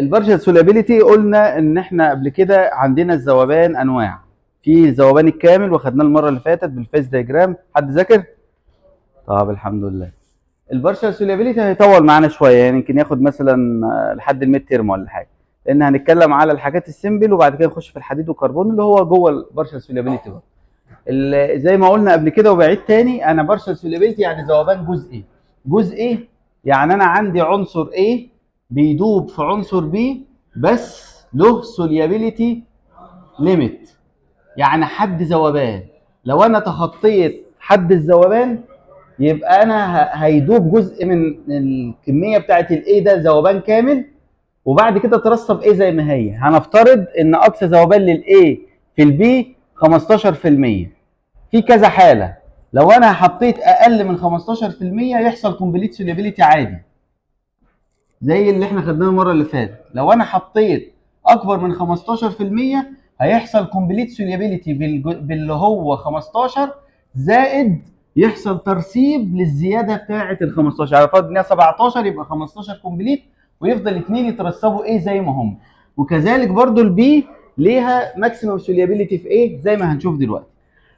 البارشال سولابيليتي قلنا ان احنا قبل كده عندنا الذوبان انواع في الذوبان الكامل واخدناه المره اللي فاتت بالفيس دايجرام حد ذاكر طب الحمد لله البارشال سولابيليتي هيطول معانا شويه يعني يمكن ياخد مثلا آه، لحد الميد تيرم ولا حاجه لان هنتكلم على الحاجات السيمبل وبعد كده نخش في الحديد والكربون اللي هو جوه البارشال سولابيليتي بقى ال- زي ما قلنا قبل كده وبعيد تاني انا بارشال سولابيليتي يعني ذوبان جزئي جزئي يعني انا عندي عنصر A بيدوب في عنصر B بس له سوليابيليتي ليميت يعني حد ذوبان لو انا تخطيت حد الذوبان يبقى انا ه- هيدوب جزء من الكميه بتاعه الاي ده ذوبان كامل وبعد كده ترسب ايه زي ما هي هنفترض ان اقصى ذوبان للاي في البي 15% في كذا حاله لو انا حطيت اقل من 15% يحصل كومبليت سوليبيليتي عادي زي اللي احنا خدناه المره اللي فاتت لو انا حطيت اكبر من 15% هيحصل كومبليت سوليبيليتي باللي هو 15 زائد يحصل ترسيب للزياده بتاعه ال 15 على فرض ان هي 17 يبقى 15 كومبليت ويفضل اثنين يترسبوا ايه زي ما هم وكذلك برضو البي ليها ماكسيمم سوليابيليتي في ايه زي ما هنشوف دلوقتي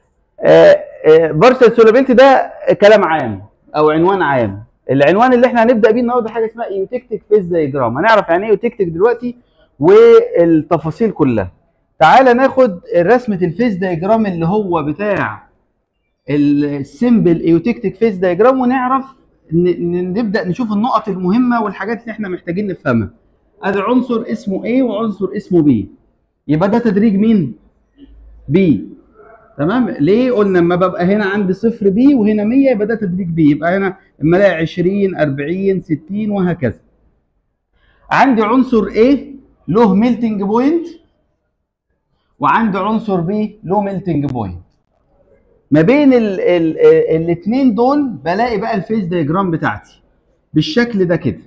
بارشل سوليابيليتي ده كلام عام او عنوان عام العنوان اللي احنا هنبدا بيه النهارده حاجه اسمها ايوتكتيك فيز دايجرام هنعرف يعني ايه ايوتكتيك دلوقتي والتفاصيل كلها تعالى ناخد رسمه الفيز دايجرام اللي هو بتاع السيمبل ايوتكتيك فيز دايجرام ونعرف ن- ن- نبدا نشوف النقط المهمه والحاجات اللي احنا محتاجين نفهمها ادي عنصر اسمه A وعنصر اسمه B يبقى ده تدريج مين B تمام ليه قلنا اما ببقى هنا عندي صفر بي وهنا 100 يبقى ده تدريج بي يبقى هنا اما الاقي 20 40 60 وهكذا عندي عنصر A له ميلتنج بوينت وعندي عنصر B له ميلتنج بوينت ما بين ال ال الاثنين دول بلاقي بقى الفيز دايجرام بتاعتي بالشكل ده كده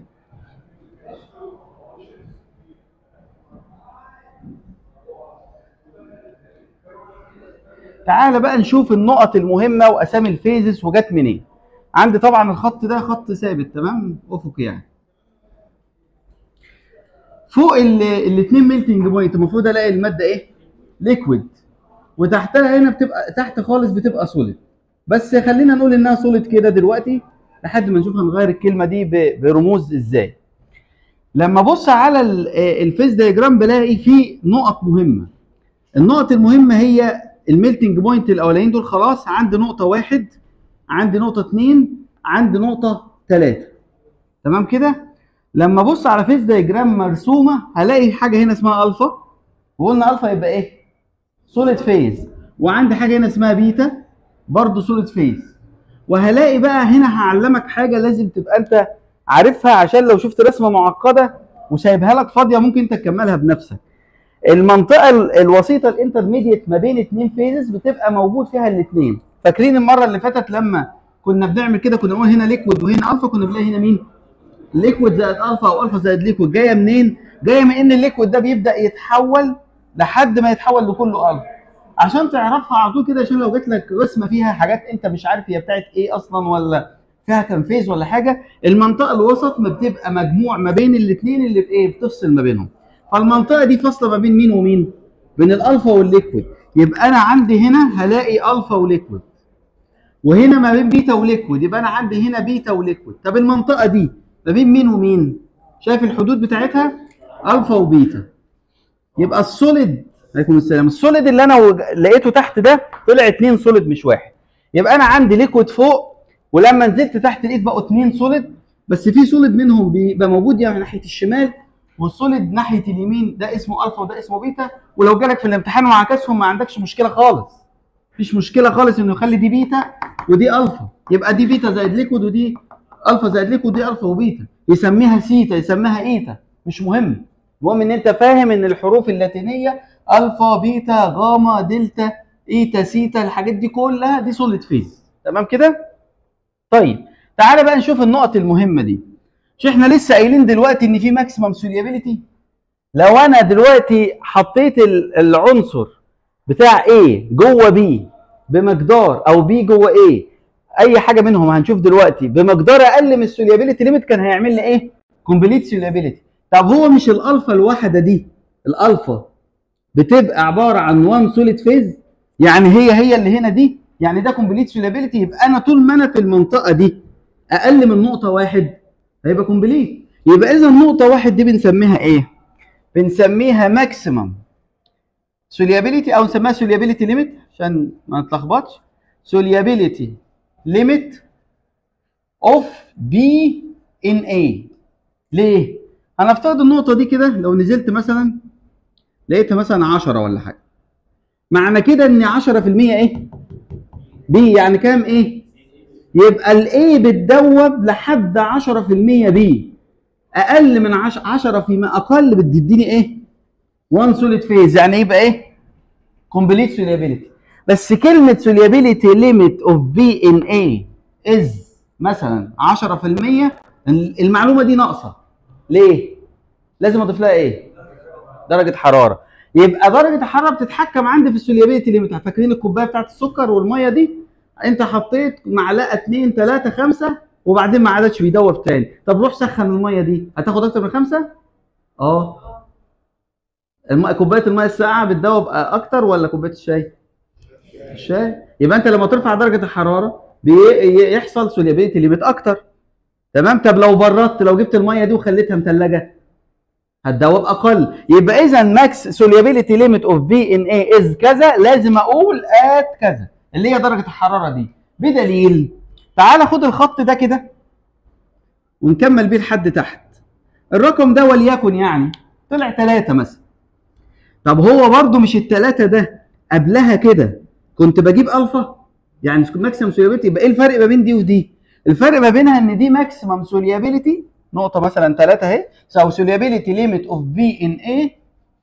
تعالى بقى نشوف النقط المهمه واسامي الفيزز وجت منين عندي طبعا الخط ده خط ثابت تمام افقي يعني فوق الاثنين ميلتنج بوينت المفروض الاقي الماده ايه ليكويد وتحتها هنا بتبقى تحت خالص بتبقى سوليد بس خلينا نقول انها سوليد كده دلوقتي لحد ما نشوف هنغير الكلمه دي ب- برموز ازاي لما ابص على ال- آه، الفيز دايجرام بلاقي فيه نقط مهمه النقط المهمه هي الميلتنج بوينت الاولانيين دول خلاص عندي نقطه واحد عندي نقطه اتنين عندي نقطه تلاته تمام كده لما ابص على فيز دايجرام مرسومه هلاقي حاجه هنا اسمها الفا وقلنا الفا يبقى ايه سوليد فيز وعندي حاجه هنا اسمها بيتا برضه سوليد فيز وهلاقي بقى هنا هعلمك حاجه لازم تبقى انت عارفها عشان لو شفت رسمه معقده وسايبها لك فاضيه ممكن انت تكملها بنفسك المنطقه ال- الوسيطه الانترميديت ما بين اتنين فيزز بتبقى موجود فيها الاثنين فاكرين المره اللي فاتت لما كنا بنعمل كده كنا نقول هنا ليكويد وهنا الفا كنا بنلاقي هنا مين ليكويد زائد الفا او الفا زائد ليكويد جايه منين جايه من ان الليكويد ده بيبدا يتحول لحد ما يتحول لكله الفا عشان تعرفها على طول كده عشان لو جات لك رسمه فيها حاجات انت مش عارف هي بتاعت ايه اصلا ولا فيها كام فيز ولا حاجه المنطقه الوسط ما بتبقى مجموع ما بين الاثنين اللي بايه بتفصل ما بينهم فالمنطقه دي فاصله ما بين مين ومين بين الالفا والليكويد يبقى انا عندي هنا هلاقي الفا وليكويد وهنا ما بين بيتا وليكويد يبقى انا عندي هنا بيتا وليكويد طب المنطقه دي ما بين مين ومين شايف الحدود بتاعتها الفا وبيتا يبقى السوليد عليكم السلام السوليد اللي انا وج- لقيته تحت ده طلع اتنين سوليد مش واحد يبقى انا عندي ليكويد فوق ولما نزلت تحت لقيت بقوا اتنين سوليد بس في سوليد منهم بيبقى موجود يعني ناحيه الشمال والسوليد ناحيه اليمين ده اسمه الفا وده اسمه بيتا ولو جالك في الامتحان وعكسهم ما عندكش مشكله خالص مفيش مشكله خالص انه يخلي دي بيتا ودي الفا يبقى دي بيتا زائد ليكويد ودي الفا زائد ليكويد ودي الفا وبيتا يسميها سيتا يسميها ايتا مش مهم المهم ان انت فاهم ان الحروف اللاتينيه الفا بيتا غاما دلتا ايتا سيتا الحاجات دي كلها دي سوليد فيز تمام كده طيب تعالى بقى نشوف النقط المهمه دي مش احنا لسه قايلين دلوقتي ان في ماكسيمم سوليابيليتي لو انا دلوقتي حطيت ال- العنصر بتاع A جوه B بمقدار او B جوه A اي حاجه منهم هنشوف دلوقتي بمقدار اقل من السوليابيليتي ليميت كان هيعمل لي ايه كومبليت سوليابيليتي طب هو مش الالفا الواحده دي الالفا بتبقى عباره عن وان سوليد فيز يعني هي هي اللي هنا دي يعني ده كومبليت سوليبيليتي يبقى انا طول ما انا في المنطقه دي اقل من نقطه واحد هيبقى كومبليت يبقى اذا نقطه واحد دي بنسميها ايه بنسميها ماكسيمم سوليابيليتي او نسميها سوليابيليتي ليميت عشان ما نتلخبطش سوليابيليتي ليميت اوف بي ان اي ليه هنفترض النقطه دي كده لو نزلت مثلا لقيتها مثلا 10 ولا حاجه معنى كده ان 10% ايه بي يعني كام ايه يبقى الاي بتدوب لحد 10% بي اقل من 10 10 فيما اقل بتديني ايه 1 سوليد فيز يعني يبقى ايه كومبليت سوليابيليتي بس كلمه سوليابيليتي ليميت اوف بي ان اي از مثلا 10% المعلومه دي ناقصه ليه لازم اضيف لها ايه درجه حراره يبقى درجه الحراره بتتحكم عندي في السوليابيليتي ليميت فاكرين الكوبايه بتاعت السكر والميه دي انت حطيت معلقه 2 3 5 وبعدين ما عادش بيدوب تاني طب روح سخن الميه دي هتاخد اكتر من خمسة اه الم... كوبايه الميه الساقعه بتدوب اكتر ولا كوبايه الشاي الشاي يبقى انت لما ترفع درجه الحراره بيحصل سوليابيليتي ليميت اكتر تمام طب لو بردت لو جبت الميه دي وخليتها مثلجه هتدوب اقل يبقى اذا ماكس سوليابيليتي ليميت اوف بي ان اي از كذا لازم اقول ات كذا اللي هي درجه الحراره دي بدليل تعال خد الخط ده كده ونكمل بيه لحد تحت الرقم ده وليكن يعني طلع ثلاثة مثلا طب هو برضو مش الثلاثة ده قبلها كده كنت بجيب الفا يعني ماكسيمم سوليابيلتي يبقى ايه الفرق ما بين دي ودي الفرق ما بينها ان دي ماكسيمم سوليابيلتي نقطة مثلا ثلاثة اهي او سوليابيلتي ليميت اوف بي ان اي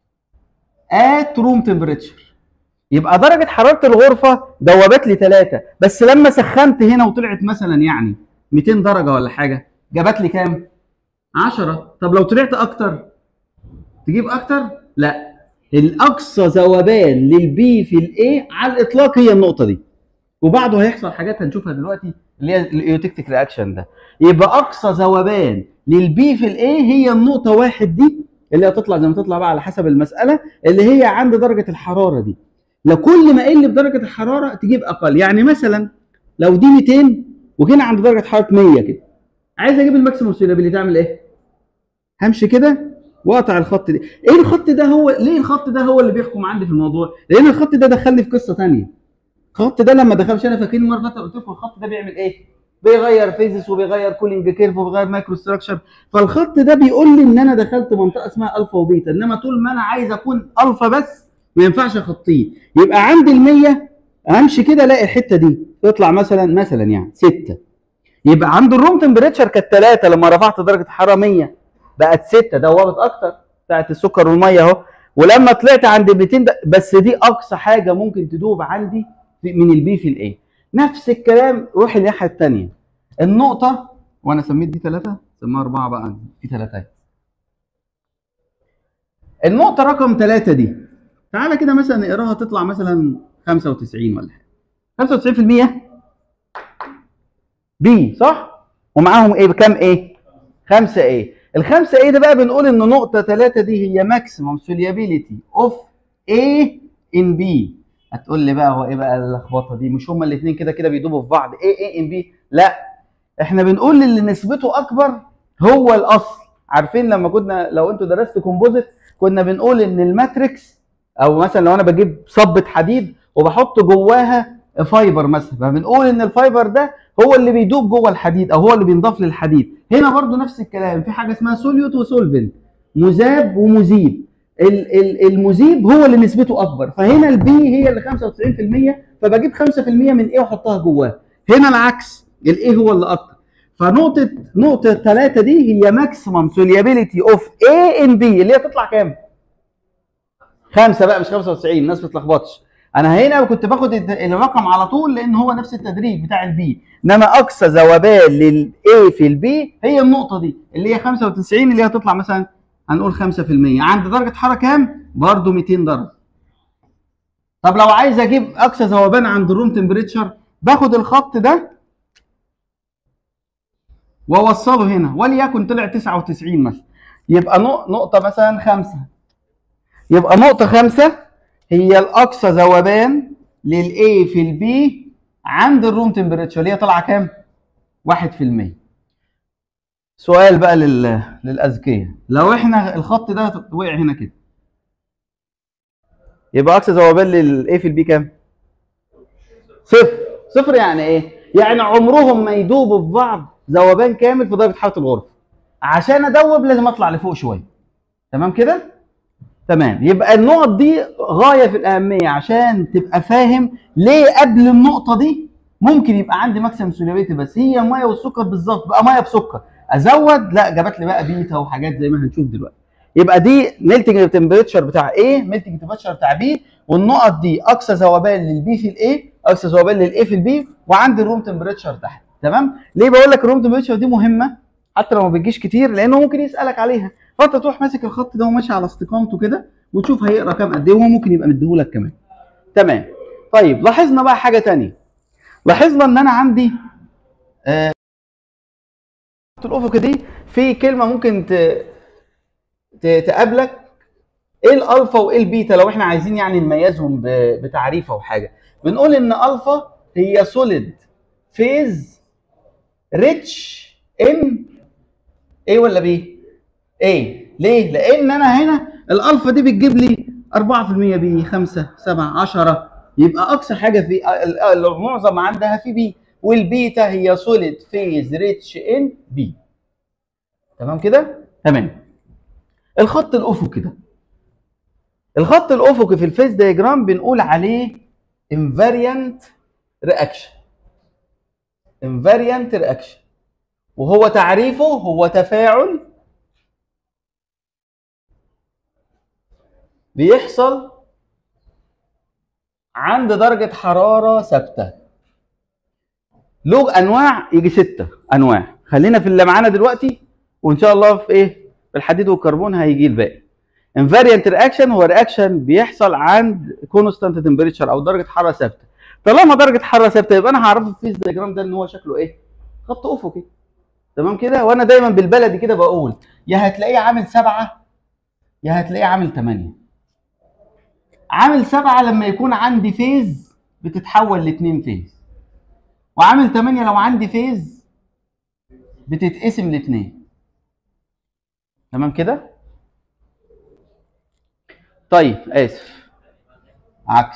ات روم تمبريتشر يبقى درجة حرارة الغرفة دوبت لي ثلاثة بس لما سخنت هنا وطلعت مثلا يعني 200 درجة ولا حاجة جابت لي كام؟ 10 طب لو طلعت أكتر تجيب أكتر؟ لا الأقصى ذوبان للبي في الإيه على الإطلاق هي النقطة دي وبعده هيحصل حاجات هنشوفها دلوقتي اللي هي الايوتكتيك رياكشن ده يبقى أقصى ذوبان للبي في الإيه هي النقطة واحد دي اللي هتطلع زي ما تطلع بقى على حسب المسألة اللي هي عند درجة الحرارة دي لو كل ما قل بدرجه الحراره تجيب اقل يعني مثلا لو دي 200 وجينا عند درجه حراره 100 كده عايز اجيب الماكسيموم سيلابيليتي اعمل ايه همشي كده واقطع الخط ده ايه الخط ده هو ليه الخط ده هو اللي بيحكم عندي في الموضوع لان الخط ده دخلني في قصه ثانيه الخط ده لما دخل مش انا فاكرين المره اللي فاتت قلت لكم الخط ده بيعمل ايه بيغير فيزس وبيغير كولينج كيرف وبيغير مايكرو ستراكشر فالخط ده بيقول لي ان انا دخلت منطقه اسمها الفا وبيتا انما طول ما انا عايز اكون الفا بس ما ينفعش اخطيه يبقى عندي ال 100 امشي كده الاقي الحته دي تطلع مثلا مثلا يعني 6 يبقى عند الروم تمبريتشر كانت 3 لما رفعت درجه الحراره 100 بقت 6 دوبت اكتر بتاعت السكر والميه اهو ولما طلعت عند 200 ده بس دي اقصى حاجه ممكن تدوب عندي من البي في الاي نفس الكلام روح الناحيه الثانيه النقطه وانا سميت دي 3 سميها 4 بقى في 3 النقطه رقم 3 دي تعالى كده مثلا نقراها تطلع مثلا 95 ولا حاجه 95% بي صح ومعاهم ايه بكام ايه 5 ايه الخمسه ايه ده بقى بنقول ان نقطه 3 دي هي ماكسيمم سوليابيليتي اوف اي ان بي هتقول لي بقى هو ايه بقى اللخبطه دي مش هما الاثنين كده كده بيدوبوا في بعض ايه ايه ان بي لا احنا بنقول اللي نسبته اكبر هو الاصل عارفين لما كنا لو انتوا درستوا كومبوزيت كنا بنقول ان الماتريكس او مثلا لو انا بجيب صبة حديد وبحط جواها فايبر مثلا فبنقول ان الفايبر ده هو اللي بيدوب جوه الحديد او هو اللي بينضاف للحديد هنا برضو نفس الكلام في حاجه اسمها سوليوت وسولفنت مذاب ومذيب المذيب هو اللي نسبته اكبر فهنا البي هي اللي 95% فبجيب 5% من ايه واحطها جواه هنا العكس الايه هو اللي اكتر فنقطه نقطه 3 دي هي ماكسيمم سوليابيليتي اوف اي ان بي اللي هي تطلع كام خمسة بقى مش 95 الناس ما تتلخبطش انا هنا كنت باخد الرقم على طول لان هو نفس التدريج بتاع البي انما اقصى ذوبان للاي في البي هي النقطه دي اللي هي 95 اللي هي هتطلع مثلا هنقول 5% عند درجه حراره كام برضه 200 درجه طب لو عايز اجيب اقصى ذوبان عند الروم تمبريتشر باخد الخط ده واوصله هنا وليكن طلع 99 مثلا يبقى نق- نقطه مثلا خمسة يبقى نقطه خمسة هي الاقصى ذوبان للاي في البي عند الروم تمبريتشر اللي هي طالعه كام 1% سؤال بقى لل... للاذكياء لو احنا الخط ده وقع هنا كده يبقى اقصى ذوبان للاي في البي كام صفر صفر يعني ايه يعني عمرهم ما يدوبوا في بعض ذوبان كامل في درجه حراره الغرفه عشان ادوب لازم اطلع لفوق شويه تمام كده تمام يبقى النقط دي غايه في الاهميه عشان تبقى فاهم ليه قبل النقطه دي ممكن يبقى عندي ماكسيمم سوليبيتي بس هي ميه والسكر بالظبط بقى ميه بسكر ازود لا جابت لي بقى بيتا وحاجات زي ما هنشوف دلوقتي يبقى دي ميلتنج تمبريتشر بتاع ايه ميلتنج تمبريتشر بتاع بي والنقط دي اقصى ذوبان للبي في الاي اقصى ذوبان للاي في البي وعندي الروم تمبريتشر تحت تمام ليه بقول لك الروم تمبريتشر دي مهمه حتى لو ما بتجيش كتير لانه ممكن يسالك عليها فانت تروح ماسك الخط ده وماشي على استقامته كده وتشوف هيقرا كام قد ايه وهو ممكن يبقى مديهولك كمان تمام طيب لاحظنا بقى حاجه تانية لاحظنا ان انا عندي آه الافق دي في كلمه ممكن ت... ت... تقابلك ايه الالفا وايه البيتا لو احنا عايزين يعني نميزهم ب... بتعريف او حاجه بنقول ان الفا هي سوليد فيز ريتش ان ايه ولا بي ايه ليه لان انا هنا الالفا دي بتجيب لي 4% بي 5 7 10 يبقى اقصى حاجه في ال- ال- المعظم عندها في بي والبيتا هي سوليد فيز ريتش ان بي تمام كده تمام الخط الافقي ده الخط الافقي في الفيز دايجرام بنقول عليه invariant reaction invariant reaction وهو تعريفه هو تفاعل بيحصل عند درجة حرارة ثابتة له أنواع يجي ستة أنواع خلينا في اللي معانا دلوقتي وإن شاء الله في إيه في الحديد والكربون هيجي الباقي invariant reaction هو رياكشن بيحصل عند constant temperature أو درجة حرارة ثابتة طالما درجة حرارة ثابتة يبقى أنا هعرفه في الدياجرام ده إن هو شكله إيه خط أفقي تمام كده وأنا دايما بالبلدي كده بقول يا هتلاقيه عامل سبعة يا هتلاقيه عامل ثمانية عامل سبعة لما يكون عندي فيز بتتحول لاتنين فيز وعامل تمانية لو عندي فيز بتتقسم لاتنين تمام كده طيب اسف عكس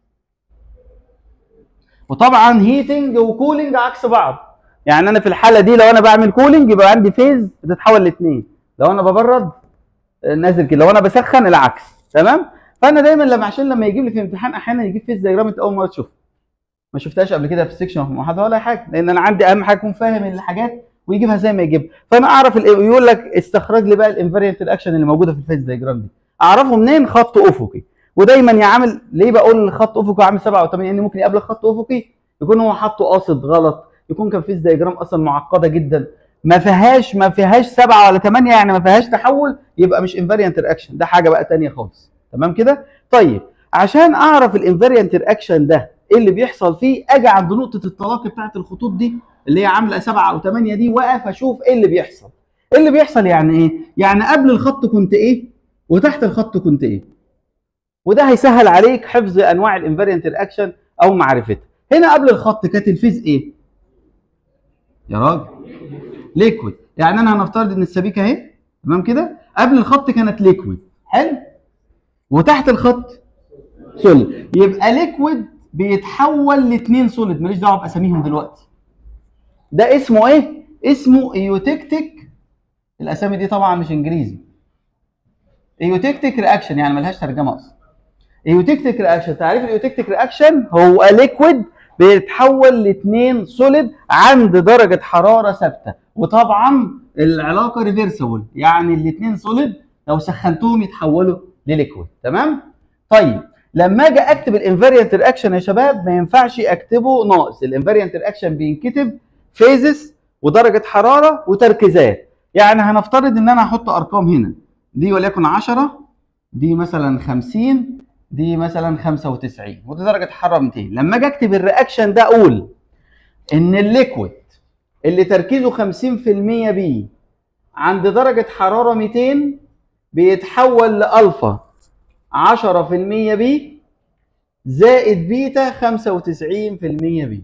وطبعا هيتنج وكولينج عكس بعض يعني انا في الحاله دي لو انا بعمل كولينج يبقى عندي فيز بتتحول لاتنين لو انا ببرد آه، نازل كده لو انا بسخن العكس تمام فانا دايما لما عشان لما يجيب لي في امتحان احيانا يجيب فيز دايجرام انت اول مره تشوفها ما شفتهاش قبل كده في السكشن في المحاضره ولا حاجه لان انا عندي اهم حاجه اكون فاهم الحاجات ويجيبها زي ما يجيبها فانا اعرف ال- يقول لك استخرج لي بقى الانفاريانت الاكشن اللي موجوده في الفيز دايجرام دي اعرفه منين خط افقي ودايما يعمل ليه بقول خط افقي عامل 7 و8 لان ممكن يقابلك خط افقي يكون هو حاطه قاصد غلط يكون كان فيز دايجرام اصلا معقده جدا ما فيهاش ما فيهاش 7 ولا 8 يعني ما فيهاش تحول يبقى مش انفاريانت رياكشن ده حاجه بقى تانية خالص تمام كده طيب عشان اعرف الانفاريانت رياكشن ده ايه اللي بيحصل فيه اجي عند نقطه التلاقي بتاعت الخطوط دي اللي هي عامله 7 او 8 دي واقف اشوف ايه اللي بيحصل ايه اللي بيحصل يعني ايه يعني قبل الخط كنت ايه وتحت الخط كنت ايه وده هيسهل عليك حفظ انواع الانفاريانت رياكشن او معرفتها هنا قبل الخط كانت الفيز ايه يا راجل ليكويد يعني انا هنفترض ان السبيكه اهي تمام كده قبل الخط كانت ليكويد حلو وتحت الخط سوليد يبقى ليكويد بيتحول لاثنين سوليد ماليش دعوه باساميهم دلوقتي ده اسمه ايه اسمه ايوتكتيك الاسامي دي طبعا مش انجليزي ايوتكتيك رياكشن يعني ملهاش ترجمه اصلا ايوتكتيك رياكشن تعريف الايوتكتيك رياكشن هو ليكويد بيتحول لاثنين سوليد عند درجه حراره ثابته وطبعا العلاقه ريفرسبل يعني الاثنين سوليد لو سخنتهم يتحولوا لليكويد تمام طيب لما اجي اكتب الانفاريانت رياكشن يا شباب ما ينفعش اكتبه ناقص الانفاريانت رياكشن بينكتب فيزز ودرجه حراره وتركيزات يعني هنفترض ان انا هحط ارقام هنا دي وليكن 10 دي مثلا 50 دي مثلا 95 ودي درجه حراره 200 لما اجي اكتب الرياكشن ده اقول ان الليكويد اللي تركيزه 50% بي عند درجه حراره 200 بيتحول لالفا 10% بي زائد بيتا 95% بي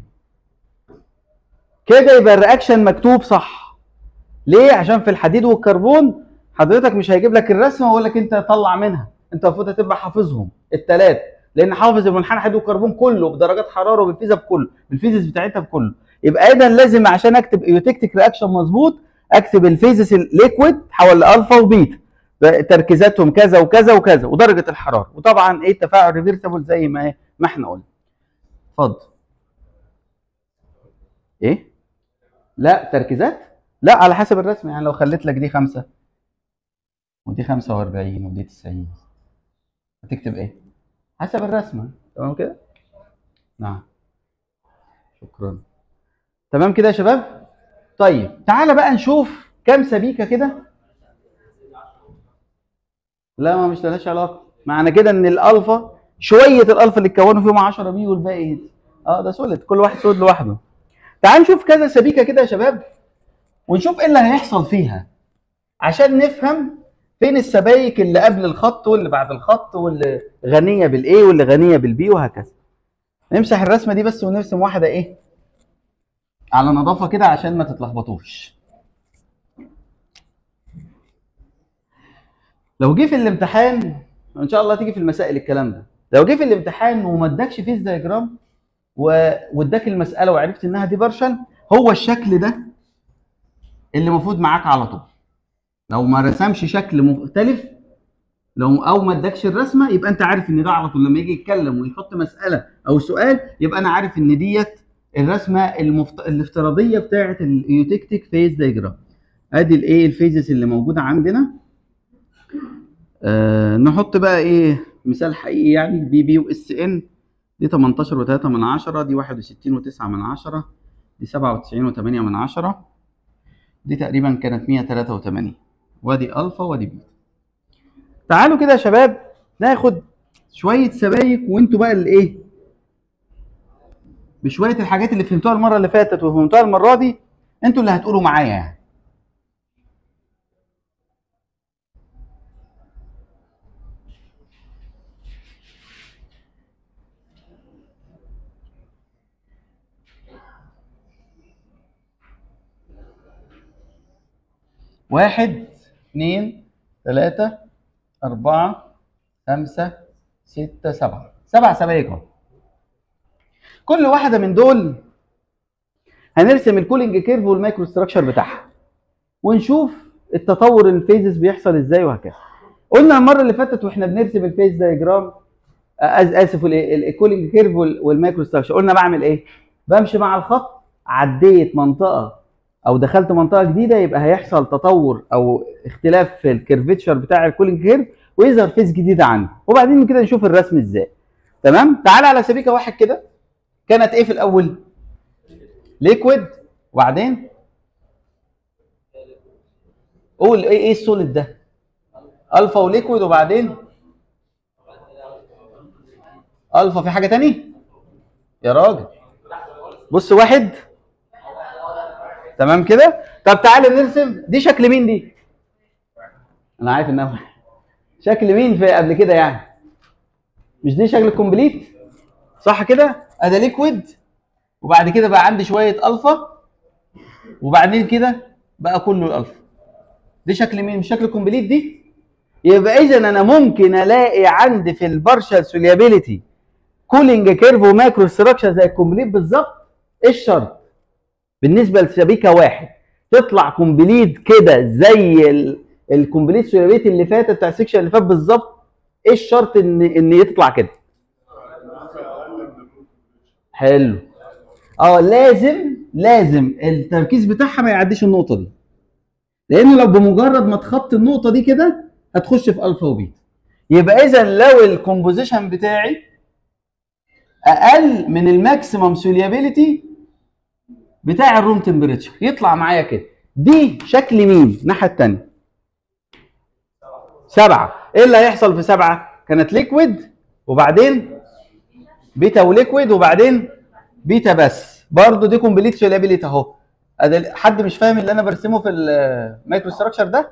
كده يبقى الرياكشن مكتوب صح ليه عشان في الحديد والكربون حضرتك مش هيجيب لك الرسمه ويقول لك انت طلع منها انت المفروض هتبقى حافظهم الثلاث لان حافظ المنحنى الحديد والكربون كله بدرجات حراره وبالفيزا بكله بالفيزيس بتاعتها بكله يبقى اذا لازم عشان اكتب ايوتكتيك رياكشن مظبوط اكتب الفيزيس الليكويد حول لالفا وبيتا تركيزاتهم كذا وكذا وكذا ودرجه الحراره وطبعا ايه التفاعل ريفيرسبل زي ما ما احنا قلنا اتفضل ايه لا تركيزات لا على حسب الرسم يعني لو خليت لك دي خمسة ودي 45 ودي 90 هتكتب ايه حسب الرسمه تمام كده نعم شكرا تمام كده يا شباب طيب تعالى بقى نشوف كام سبيكه كده لا ما مش لهاش علاقه معنى كده ان الالفا شويه الالفا اللي اتكونوا فيهم 10 بي والباقي ايه اه ده سوليد كل واحد سوليد لوحده تعال نشوف كذا سبيكه كده يا شباب ونشوف ايه اللي هيحصل فيها عشان نفهم فين السبايك اللي قبل الخط واللي بعد الخط واللي غنيه بالاي واللي غنيه بالبي وهكذا نمسح الرسمه دي بس ونرسم واحده ايه على نظافه كده عشان ما تتلخبطوش لو جه في الامتحان ان شاء الله تيجي في المسائل الكلام ده لو جه في الامتحان وما ادكش فيز دايجرام و- واداك المساله وعرفت انها دي بارشل هو الشكل ده اللي المفروض معاك على طول لو ما رسمش شكل مختلف لو او ما ادكش الرسمه يبقى انت عارف ان ده على طول لما يجي يتكلم ويحط مساله او سؤال يبقى انا عارف ان ديت الرسمه المفت... الافتراضيه بتاعه الايوتكتيك فيز دايجرام ادي الايه الفيزز اللي موجوده عندنا آه نحط بقى ايه مثال حقيقي يعني بي بي واس ان دي 18 و3 من 10 دي 61 و9 من 10 دي 97 و8 من 10 دي تقريبا كانت 183 وادي الفا وادي بيتا تعالوا كده يا شباب ناخد شويه سبايك وانتوا بقى الايه بشويه الحاجات اللي فهمتوها المره اللي فاتت وفهمتوها المره دي انتوا اللي هتقولوا معايا يعني واحد اثنين ثلاثة أربعة خمسة ستة سبعة سبع سبايك اهو كل واحدة من دول هنرسم الكولينج كيرف والمايكرو ستراكشر بتاعها ونشوف التطور الفيزز بيحصل ازاي وهكذا قلنا المرة اللي فاتت واحنا بنرسم الفيز دايجرام اسف الكولينج كيرف والمايكرو ستراكشر قلنا بعمل ايه؟ بمشي مع الخط عديت منطقة او دخلت منطقه جديده يبقى هيحصل تطور او اختلاف في الكيرفتشر بتاع الكولينج كيرف ويظهر فيز جديده عندي وبعدين كده نشوف الرسم ازاي تمام تعال على سبيكه واحد كده كانت ايه في الاول ليكويد وبعدين قول ايه ايه السوليد ده الفا وليكويد وبعدين الفا في حاجه تاني يا راجل بص واحد تمام كده طب تعالى نرسم دي شكل مين دي انا عارف انها شكل مين في قبل كده يعني مش دي شكل الكومبليت صح كده ادي ليكويد وبعد كده بقى عندي شويه الفا وبعدين كده بقى كله الالفا دي شكل مين مش شكل الكومبليت دي يبقى اذا انا ممكن الاقي عندي في البارشال سوليابيليتي كولينج كيرف وماكرو ستراكشر زي الكومبليت بالظبط ايه الشرط بالنسبه لسبيكه واحد تطلع كومبليت كده زي ال- الكومبليت سوليابيليتي اللي فاتت بتاع السكشن اللي فات بالظبط ايه الشرط ان ان يطلع كده حلو اه لازم لازم التركيز بتاعها ما يعديش النقطه دي لان لو بمجرد ما تخطي النقطه دي كده هتخش في الفا وبيتا يبقى اذا لو الكومبوزيشن بتاعي اقل من الماكسيمم سوليابيليتي بتاع الروم تمبريتشر يطلع معايا كده دي شكل مين الناحيه الثانيه سبعه ايه اللي هيحصل في سبعه كانت ليكويد وبعدين بيتا وليكويد وبعدين بيتا بس برضه دي كومبليت سوليابيليتي اهو ادي حد مش فاهم اللي انا برسمه في المايكرو ستراكشر ده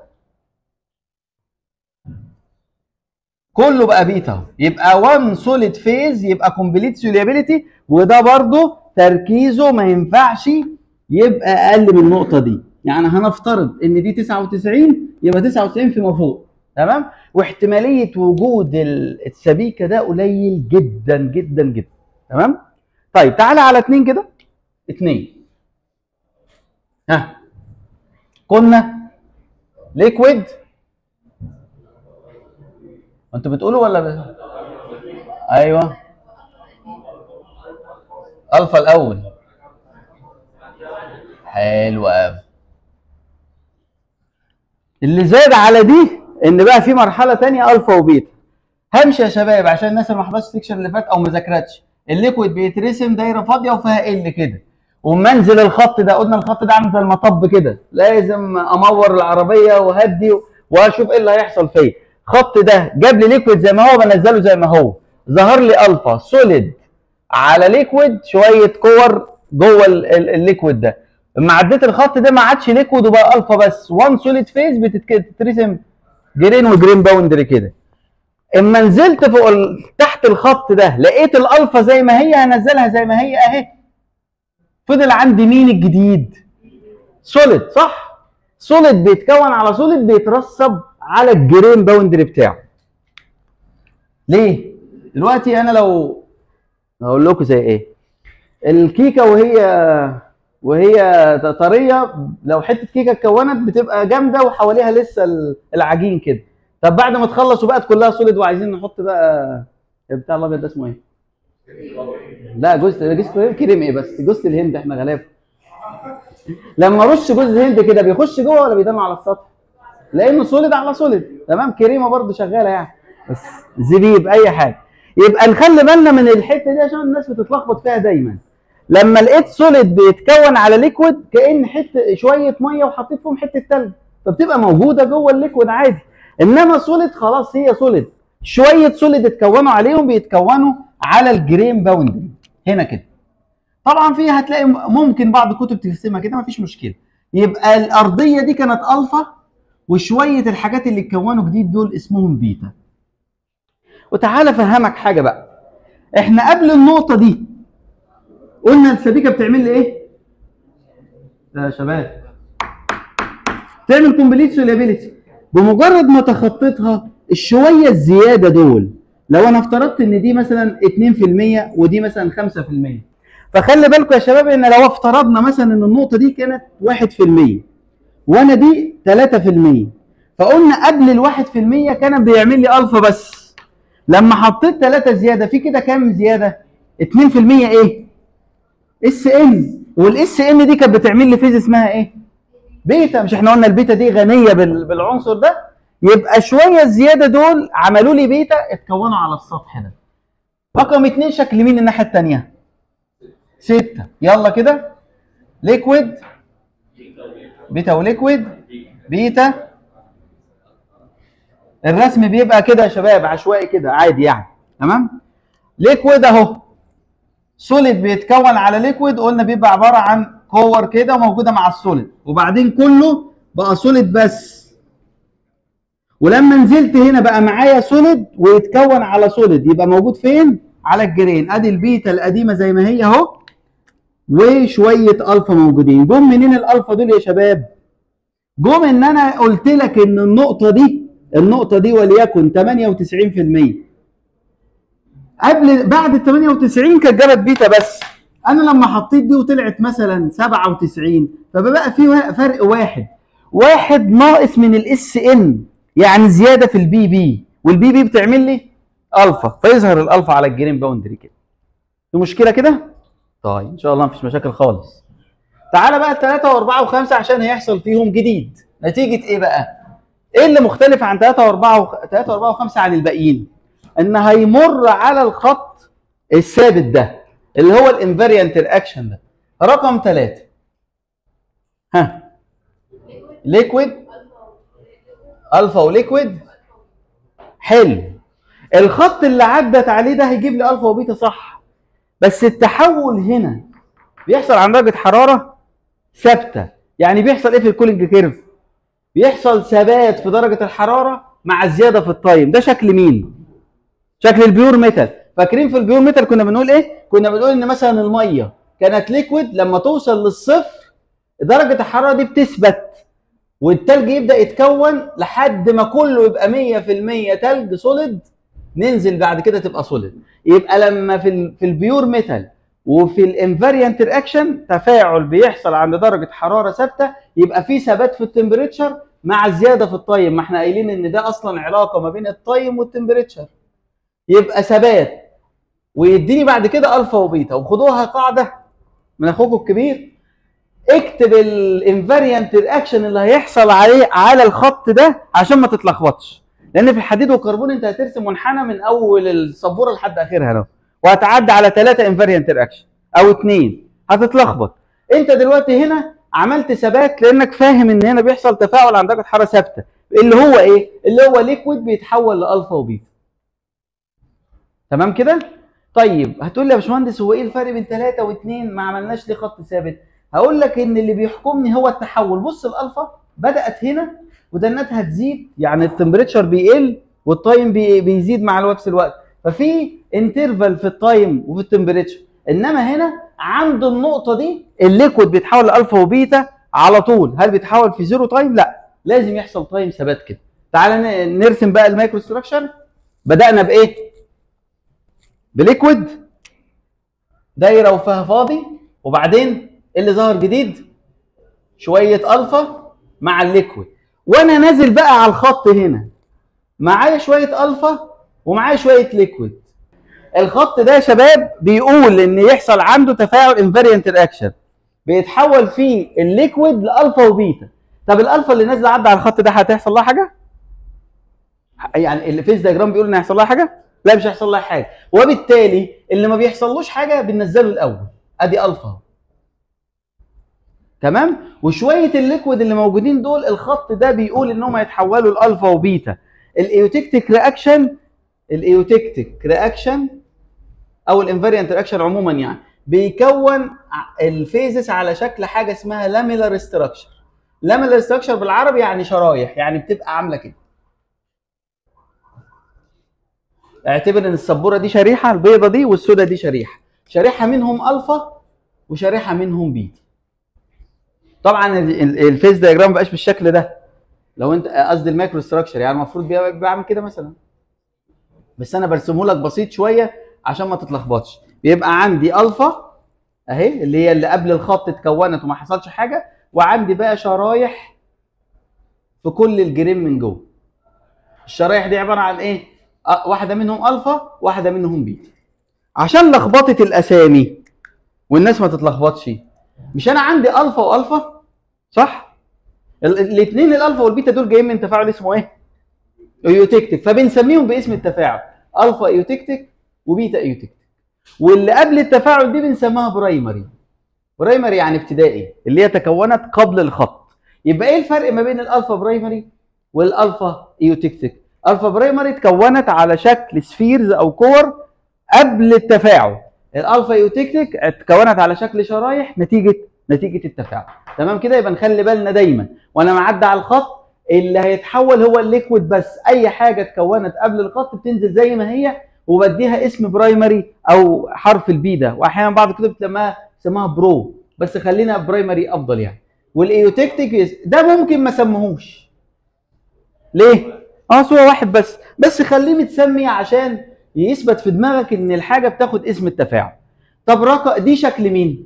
كله بقى بيتا اهو يبقى 1 سوليد فيز يبقى كومبليت سوليابيليتي وده برضو تركيزه ما ينفعش يبقى اقل من النقطه دي يعني هنفترض ان دي 99 يبقى 99 فيما فوق تمام واحتماليه وجود ال- السبيكه ده قليل جدا جدا جدا تمام طيب تعالى على اتنين كده اتنين ها كنا ليكويد انتوا بتقولوا ولا ب... ايوه الفا الاول حلو قوي اللي زاد على دي ان بقى في مرحله تانية الفا وبيتا همشي يا شباب عشان الناس اللي ما حضرتش السكشن اللي فات او ما ذاكرتش الليكويد بيترسم دايره فاضيه وفيها ال كده وما انزل الخط ده قلنا الخط ده عامل زي المطب كده لازم امور العربيه وهدي واشوف ايه اللي هيحصل فيا الخط ده جاب لي ليكويد زي ما هو بنزله زي ما هو ظهر لي الفا سوليد على ليكويد شويه كور جوه ال- ال- الليكويد ده اما عديت الخط ده ما عادش ليكويد وبقى الفا بس وان سوليد فيز بتترسم جرين وجرين باوندري كده اما نزلت فوق ال... تحت الخط ده لقيت الالفا زي ما هي هنزلها زي ما هي اهي فضل عندي مين الجديد سوليد صح سوليد بيتكون على سوليد بيترسب على الجرين باوندري بتاعه ليه دلوقتي انا لو هقول لكم زي ايه الكيكه وهي وهي طريه لو حته كيكه اتكونت بتبقى جامده وحواليها لسه ال- العجين كده طب بعد ما تخلص وبقت كلها سوليد وعايزين نحط بقى بتاع الابيض ده اسمه ايه؟ لا جوز جوز كريم ايه بس جوز الهند احنا غلابه لما ارش جوز الهند كده بيخش جوه ولا بيدم على السطح؟ لانه سوليد على سوليد تمام كريمه برضو شغاله يعني بس زبيب اي حاجه يبقى نخلي بالنا من الحته دي عشان الناس بتتلخبط فيها دايما لما لقيت سوليد بيتكون على ليكويد كان حته شويه ميه وحطيت فيهم حته تلج فبتبقى موجوده جوه الليكويد عادي انما سوليد خلاص هي سوليد شويه سوليد اتكونوا عليهم بيتكونوا على الجرين باوندري هنا كده طبعا في هتلاقي ممكن بعض الكتب ترسمها كده مفيش مشكله يبقى الارضيه دي كانت الفا وشويه الحاجات اللي اتكونوا جديد دول اسمهم بيتا وتعالى افهمك حاجه بقى احنا قبل النقطه دي قلنا السبيكه بتعمل لي ايه يا شباب تعمل كومبليت سوليابيليتي بمجرد ما تخطيتها الشويه الزياده دول لو انا افترضت ان دي مثلا 2% ودي مثلا 5% فخلي بالكم يا شباب ان لو افترضنا مثلا ان النقطه دي كانت 1% وانا دي 3% فقلنا قبل ال 1% كان بيعمل لي الفا بس لما حطيت 3 زياده في كده كام زياده 2% ايه اس ان والاس ان دي كانت بتعمل لي فيز اسمها ايه بيتا مش احنا قلنا البيتا دي غنيه بال- بالعنصر ده يبقى شويه الزياده دول عملوا لي بيتا اتكونوا على السطح ده رقم اتنين شكل مين الناحيه الثانيه ستة يلا كده ليكويد بيتا وليكويد بيتا الرسم بيبقى كده يا شباب عشوائي كده عادي يعني تمام ليكويد اهو سوليد بيتكون على ليكويد قلنا بيبقى عباره عن كور كده موجوده مع السوليد وبعدين كله بقى سوليد بس ولما نزلت هنا بقى معايا سوليد ويتكون على سوليد يبقى موجود فين على الجرين ادي البيتا القديمه زي ما هي اهو وشويه الفا موجودين جم منين الالفا دول يا شباب جم ان انا قلت لك ان النقطه دي النقطه دي وليكن 98% قبل بعد ال 98 كانت جابت بيتا بس انا لما حطيت دي وطلعت مثلا 97 فبقى في وا- فرق واحد واحد ناقص من الاس ان يعني زياده في البي بي والبي بي بتعمل لي الفا فيظهر الالفا على الجرين باوندري كده في مشكله كده طيب ان شاء الله مفيش مشاكل خالص تعالى بقى الثلاثة وأربعة وخمسة عشان هيحصل فيهم جديد نتيجة إيه بقى؟ إيه اللي مختلف عن ثلاثة وأربعة وخ... ثلاثة وأربعة وخمسة عن الباقيين؟ إن هيمر على الخط الثابت ده اللي هو الانفاريانت رياكشن ده رقم ثلاثة ها ليكويد الفا وليكويد حلو الخط اللي عدت عليه ده هيجيب لي الفا وبيتا صح بس التحول هنا بيحصل عن درجه حراره ثابته يعني بيحصل ايه في الكولينج كيرف بيحصل ثبات في درجه الحراره مع الزياده في التايم ده شكل مين شكل البيور ميتال فاكرين في البيور ميتال كنا بنقول ايه كنا بنقول ان مثلا الميه كانت ليكويد لما توصل للصفر درجه الحراره دي بتثبت والتلج يبدا يتكون لحد ما كله يبقى 100% تلج سوليد ننزل بعد كده تبقى سوليد يبقى لما في ال في البيور ميتال وفي الانفاريانت رياكشن تفاعل بيحصل عند درجه حراره ثابته يبقى في ثبات في التمبريتشر مع الزياده في التايم ما احنا قايلين ان ده اصلا علاقه ما بين التايم والتمبريتشر يبقى ثبات ويديني بعد كده الفا وبيتا وخدوها قاعده من اخوكم الكبير اكتب الانفاريانت رياكشن اللي هيحصل عليه على الخط ده عشان ما تتلخبطش لان في الحديد والكربون انت هترسم منحنى من اول السبوره لحد اخرها اهو وهتعدي على ثلاثه انفاريانت رياكشن او اثنين هتتلخبط انت دلوقتي هنا عملت ثبات لانك فاهم ان هنا بيحصل تفاعل عند درجه حراره ثابته اللي هو ايه اللي هو ليكويد بيتحول لالفا وبيتا تمام كده طيب هتقول لي يا باشمهندس هو ايه الفرق بين ثلاثة واثنين ما عملناش ليه خط ثابت هقول لك ان اللي بيحكمني هو التحول بص الالفا بدات هنا ودنتها تزيد يعني التمبريتشر بيقل والتايم بي بيزيد مع نفس الوقت ففي انترفال في التايم وفي التمبريتشر انما هنا عند النقطه دي الليكويد بيتحول لالفا وبيتا على طول هل بيتحول في زيرو تايم لا لازم يحصل تايم ثبات كده تعال نرسم بقى المايكرو ستراكشر بدانا بايه بليكويد دايره وفيها فاضي وبعدين ايه اللي ظهر جديد شويه الفا مع الليكويد وانا نازل بقى على الخط هنا معايا شويه الفا ومعايا شويه ليكويد الخط ده يا شباب بيقول ان يحصل عنده تفاعل انفاريانت رياكشن بيتحول فيه الليكويد لالفا وبيتا طب الالفا اللي نازله عدى على الخط ده هتحصل لها حاجه يعني الفيز دياجرام بيقول ان هيحصل لها حاجه لا مش هيحصل لها حاجه وبالتالي اللي ما بيحصلوش حاجه بننزله الاول ادي الفا اهو تمام وشويه الليكويد اللي موجودين دول الخط ده بيقول انهم هيتحولوا لالفا وبيتا الايوتكتيك رياكشن الايوتكتيك رياكشن او الانفاريانت رياكشن عموما يعني بيكون الفيزس على شكل حاجه اسمها لاميلار ستراكشر لاميلار ستراكشر بالعربي يعني شرايح يعني بتبقى عامله كده اعتبر ان السبوره دي شريحه البيضه دي والسوداء دي شريحه شريحه منهم الفا وشريحه منهم بيتا طبعا الفيز دياجرام ما بقاش بالشكل ده لو انت قصدي المايكرو ستراكشر يعني المفروض بعمل كده مثلا بس انا برسمه لك بسيط شويه عشان ما تتلخبطش بيبقى عندي الفا اهي اللي هي اللي قبل الخط اتكونت وما حصلش حاجه وعندي بقى شرايح في كل الجرين من جوه الشرايح دي عباره عن ايه أه واحده منهم الفا واحده منهم بيتا عشان لخبطه الاسامي والناس ما تتلخبطش مش انا عندي الفا والفا صح الاثنين الالفا والبيتا دول جايين من تفاعل اسمه ايه ايوتكتيك فبنسميهم باسم التفاعل الفا ايوتكتيك وبيتا ايوتكتيك واللي قبل التفاعل دي بنسميها برايمري برايمري يعني ابتدائي اللي هي تكونت قبل الخط يبقى ايه الفرق ما بين الالفا برايمري والالفا ايوتكتيك الفا برايمري اتكونت على شكل سفيرز او كور قبل التفاعل الالفا ايوتكتيك اتكونت على شكل شرايح نتيجه نتيجه التفاعل تمام كده يبقى نخلي بالنا دايما وانا معدي على الخط اللي هيتحول هو الليكويد بس اي حاجه اتكونت قبل الخط بتنزل زي ما هي وبديها اسم برايمري او حرف البي ده واحيانا بعض الكتب بتسميها اسمها برو بس خلينا برايمري افضل يعني والايوتكتيك ده ممكن ما سموهوش ليه اه هو واحد بس بس خليه متسمي عشان يثبت في دماغك ان الحاجه بتاخد اسم التفاعل طب رقم دي شكل مين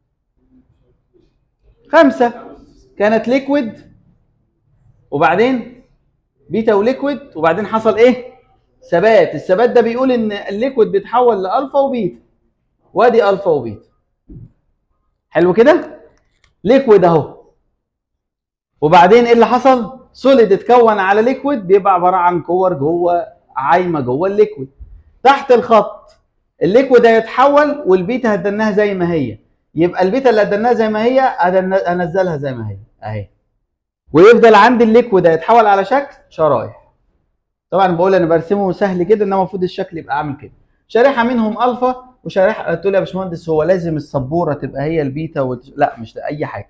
خمسة كانت ليكويد وبعدين بيتا وليكويد وبعدين حصل ايه ثبات الثبات ده بيقول ان الليكويد بيتحول لالفا وبيتا وادي الفا وبيتا حلو كده ليكويد اهو وبعدين ايه اللي حصل سوليد اتكون على ليكويد بيبقى عباره عن كور جوه عايمه جوه الليكويد تحت الخط الليكويد هيتحول والبيتا هدناها زي ما هي يبقى البيتا اللي هدناها زي ما هي هنزلها زي ما هي اهي ويفضل عندي الليكويد هيتحول على شكل شرايح طبعا بقول انا برسمه سهل كده انما المفروض الشكل يبقى عامل كده شريحه منهم الفا وشريحه تقول يا باشمهندس هو لازم السبوره تبقى هي البيتا وت... لا مش اي حاجه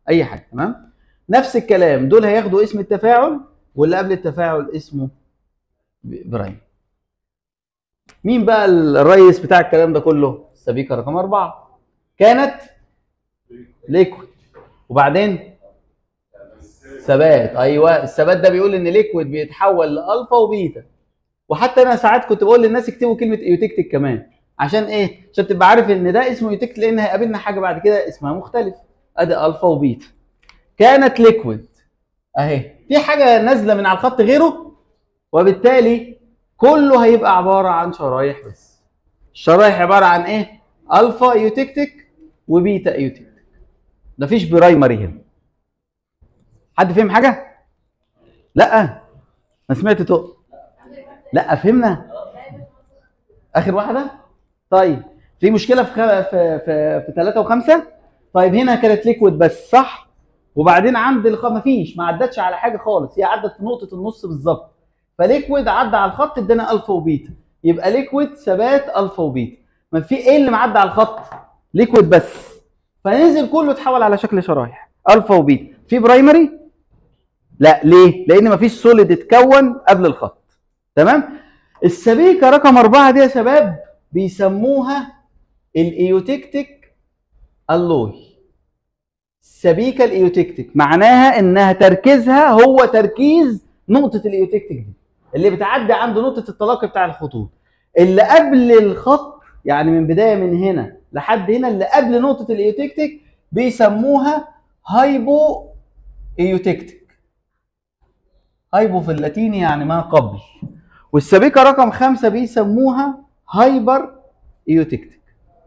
اي حاجه تمام نفس الكلام دول هياخدوا اسم التفاعل واللي قبل التفاعل اسمه برايم مين بقى الرئيس بتاع الكلام ده كله السبيكه رقم أربعة كانت ليكويد وبعدين ثبات ايوه الثبات ده بيقول ان ليكويد بيتحول لالفا وبيتا وحتى انا ساعات كنت بقول للناس اكتبوا كلمه ايوتكتك كمان عشان ايه عشان تبقى عارف ان ده اسمه ايوتكت لان هيقابلنا حاجه بعد كده اسمها مختلف ادي الفا وبيتا كانت ليكويد اهي في حاجه نازله من على الخط غيره وبالتالي كله هيبقى عباره عن شرايح بس الشرايح عباره عن ايه الفا ايوتكتك وبيتا ايوتكتك مفيش برايمري هنا حد فهم حاجه لا انا سمعت تق لا فهمنا اخر واحده طيب في مشكله في خ... في في, في 3 و5 طيب هنا كانت ليكويد بس صح وبعدين عند الخ مفيش ما عدتش على حاجه خالص هي عدت في نقطه النص بالظبط فليكويد عدى على الخط ادانا الفا وبيتا يبقى ليكويد ثبات الفا وبيتا ما في ايه اللي معدى على الخط ليكويد بس فنزل كله اتحول على شكل شرايح الفا وبيتا في برايمري لا ليه لان مفيش سوليد اتكون قبل الخط تمام السبيكه رقم أربعة دي يا شباب بيسموها الايوتكتيك الوي السبيكه الايوتكتيك معناها انها تركيزها هو تركيز نقطه الايوتكتيك دي اللي بتعدي عند نقطه التلاقي بتاع الخطوط اللي قبل الخط يعني من بدايه من هنا لحد هنا اللي قبل نقطه الايوتكتيك بيسموها هايبو ايوتكتيك هايبو في اللاتيني يعني ما قبل والسبيكه رقم خمسة بيسموها هايبر ايوتكتيك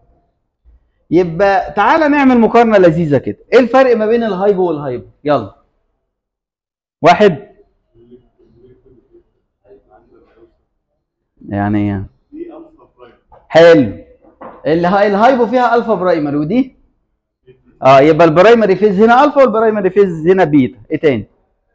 يبقى تعالى نعمل مقارنه لذيذه كده ايه الفرق ما بين الهايبو والهايبو يلا واحد يعني ايه حلو الها- الهايبو فيها الفا برايمري ودي اه يبقى البرايمري فيز هنا الفا والبرايمري فيز هنا بيتا ايه تاني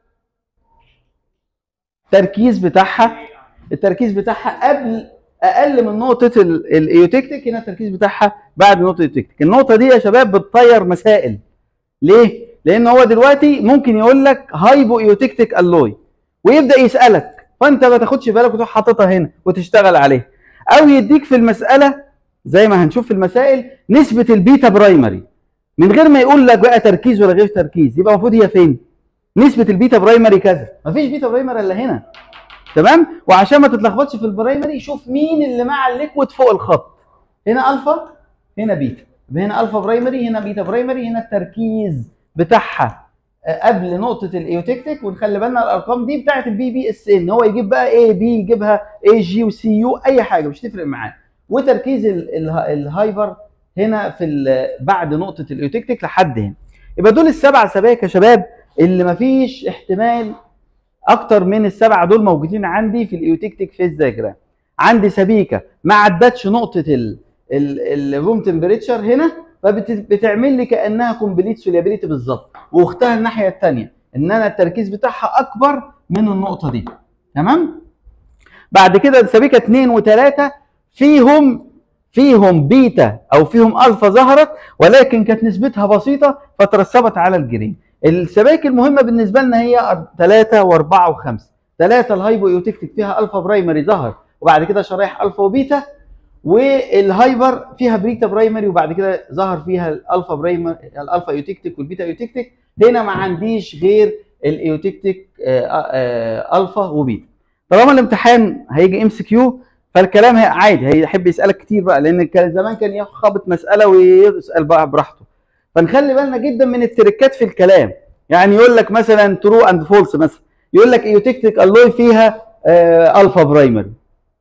التركيز بتاعها التركيز بتاعها قبل اقل من نقطه ال- الايوتكتيك هنا التركيز بتاعها بعد نقطه الايوتكتيك النقطه دي يا شباب بتطير مسائل ليه لان هو دلوقتي ممكن يقول لك هايبو ايوتكتيك الوي ويبدا يسالك فانت ما تاخدش بالك وتروح حاططها هنا وتشتغل عليها او يديك في المساله زي ما هنشوف في المسائل نسبه البيتا برايمري من غير ما يقول لك بقى تركيز ولا غير تركيز يبقى المفروض هي فين نسبه البيتا برايمري كذا مفيش بيتا برايمري الا هنا تمام وعشان ما تتلخبطش في البرايمري شوف مين اللي مع الليكويد فوق الخط هنا الفا هنا بيتا يبقى هنا الفا برايمري هنا بيتا برايمري هنا التركيز بتاعها آه، قبل نقطه الايوتكتيك ونخلي بالنا الارقام دي بتاعه البي بي اس ان هو يجيب بقى اي بي يجيبها اي جي وسي يو اي حاجه مش تفرق معاه وتركيز ال- ال- الهايبر هنا في ال- بعد نقطه الايوتكتيك لحد هنا يبقى دول السبع سبائك يا شباب اللي مفيش احتمال اكتر من السبعه دول موجودين عندي في الايوتكتيك فيز دايجرام عندي سبيكه ما عدتش نقطه الروم تمبريتشر هنا فبتعمل لي كانها كومبليت سوليابيليتي بالظبط واختها الناحيه الثانيه ان انا التركيز بتاعها اكبر من النقطه دي تمام بعد كده السبيكه 2 و3 فيهم فيهم بيتا او فيهم الفا ظهرت ولكن كانت نسبتها بسيطه فترسبت على الجرين السبائك المهمه بالنسبه لنا هي 3 و4 و5 3 الهايبو ايوتكتيك فيها الفا برايمري ظهر وبعد كده شرايح الفا وبيتا والهايبر فيها بريتا برايمري وبعد كده ظهر فيها الالفا برايمري الالفا ايوتكتيك والبيتا ايوتكتيك هنا ما عنديش غير الايوتكتيك آه، آه، الفا وبيتا طالما الامتحان هيجي ام سي كيو فالكلام هي عادي هيحب يسالك كتير بقى لان كان زمان كان يخبط مساله ويسال بقى براحته فنخلي بالنا جدا من التركات في الكلام يعني يقول لك مثلا ترو اند فولس مثلا يقول لك ايوتكتيك الوي فيها آه الفا برايمري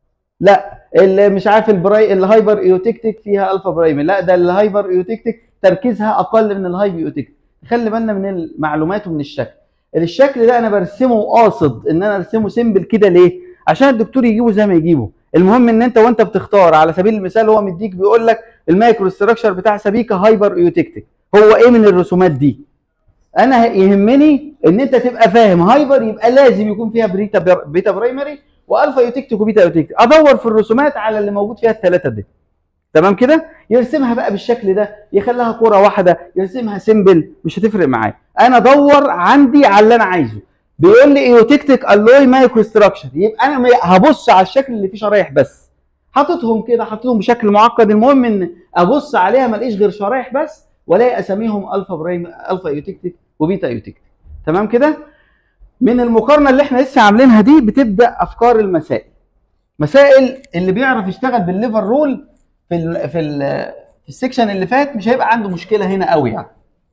لا اللي مش عارف البراي الهايبر ايوتكتيك فيها الفا برايمري لا ده الهايبر ايوتكتيك تركيزها اقل من الهايبر ايوتكتيك خلي بالنا من المعلومات ومن الشكل الشكل ده انا برسمه قاصد ان انا ارسمه سيمبل كده ليه عشان الدكتور يجيبه زي ما يجيبه المهم ان انت وانت بتختار على سبيل المثال هو مديك بيقول لك المايكرو ستراكشر بتاع سبيكه هايبر ايوتكتيك هو ايه من الرسومات دي انا يهمني ان انت تبقى فاهم هايبر يبقى لازم يكون فيها بريتا بر- بيتا برايمري والفا يوتكتيك وبيتا يوتكتيك ادور في الرسومات على اللي موجود فيها الثلاثه دي تمام كده يرسمها بقى بالشكل ده يخليها كرة واحدة يرسمها سيمبل مش هتفرق معايا انا ادور عندي على اللي انا عايزه بيقول لي ايوتكتيك الوي مايكرو ستراكشر يبقى انا م- هبص على الشكل اللي فيه شرايح بس حاططهم كده حاططهم بشكل معقد المهم ان ابص عليها ما الاقيش غير شرايح بس والاقي اساميهم الفا برايم الفا ايوتكتيك وبيتا ايوتكتيك تمام كده من المقارنه اللي احنا لسه عاملينها دي بتبدا افكار المسائل مسائل اللي بيعرف يشتغل بالليفر رول في ال في ال في السكشن اللي فات مش هيبقى عنده مشكله هنا قوي يعني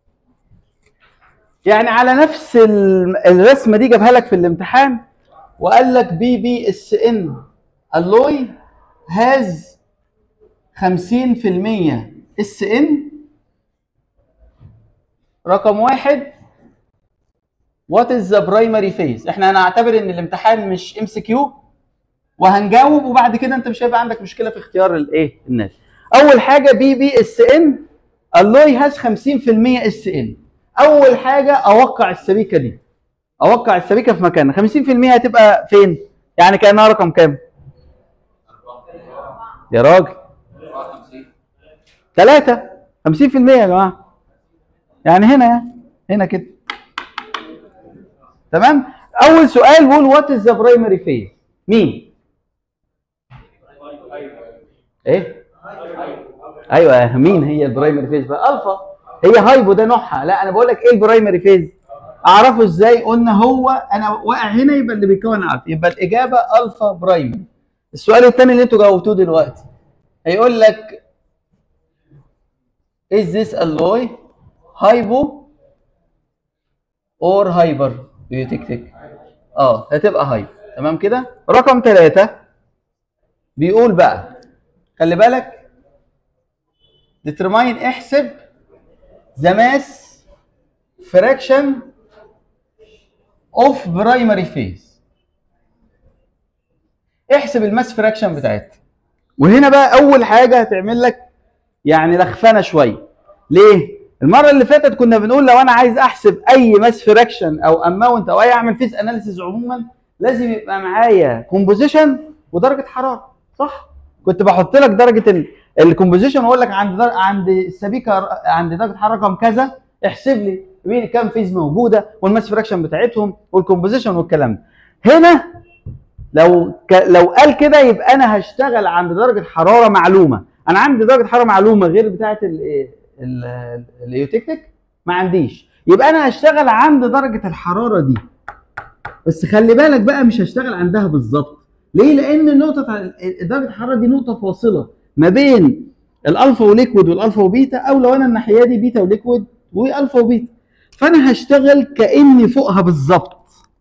يعني على نفس ال- الرسمه دي جابها لك في الامتحان وقال لك بي بي اس ان الوي هاز 50% اس ان رقم واحد وات از ذا برايمري فيز احنا هنعتبر ان الامتحان مش ام سي كيو وهنجاوب وبعد كده انت مش هيبقى عندك مشكله في اختيار الايه الناس اول حاجه بي بي اس ان الوي هاز 50% اس ان اول حاجه اوقع السبيكه دي اوقع السبيكه في مكانها 50% هتبقى فين يعني كانها رقم كام يا راجل ثلاثة 50% يا جماعة يعني هنا يعني هنا كده تمام أول سؤال بيقول وات از ذا برايمري فيز مين؟ إيه؟ أيوه مين هي البرايمري فيز بقى؟ ألفا هي هايبو ده نوعها لا أنا بقول لك إيه البرايمري فيز؟ أعرفه إزاي؟ قلنا هو أنا واقع هنا يبقى اللي بيكون عارف يبقى الإجابة ألفا برايمري السؤال الثاني اللي أنتوا جاوبتوه دلوقتي هيقول لك is this alloy hypo or hyper بيوتكتك اه هتبقى هايبر تمام كده رقم ثلاثة بيقول بقى خلي بالك determine احسب the mass fraction of primary phase احسب الماس فراكشن بتاعتها وهنا بقى اول حاجه هتعمل لك يعني لخفنه شويه ليه المره اللي فاتت كنا بنقول لو انا عايز احسب اي ماس فراكشن او اماونت او اي اعمل فيز اناليسيز عموما لازم يبقى معايا كومبوزيشن ودرجه حراره صح كنت بحط لك درجه الكومبوزيشن واقول لك عند در... عند السبيكه عند درجه حراره رقم كذا احسب لي مين كام فيز موجوده والماس فراكشن بتاعتهم والكومبوزيشن والكلام ده هنا لو ك... لو قال كده يبقى انا هشتغل عند درجه حراره معلومه انا عندي درجه حراره معلومه غير بتاعه الايوتكتيك ما عنديش يبقى انا هشتغل عند درجه الحراره دي بس خلي بالك بقى مش هشتغل عندها بالظبط ليه لان نقطه درجه الحراره دي نقطه فاصله ما بين الالفا وليكويد والالفا وبيتا او لو انا الناحيه دي بيتا وليكويد والفا وبيتا فانا هشتغل كاني فوقها بالظبط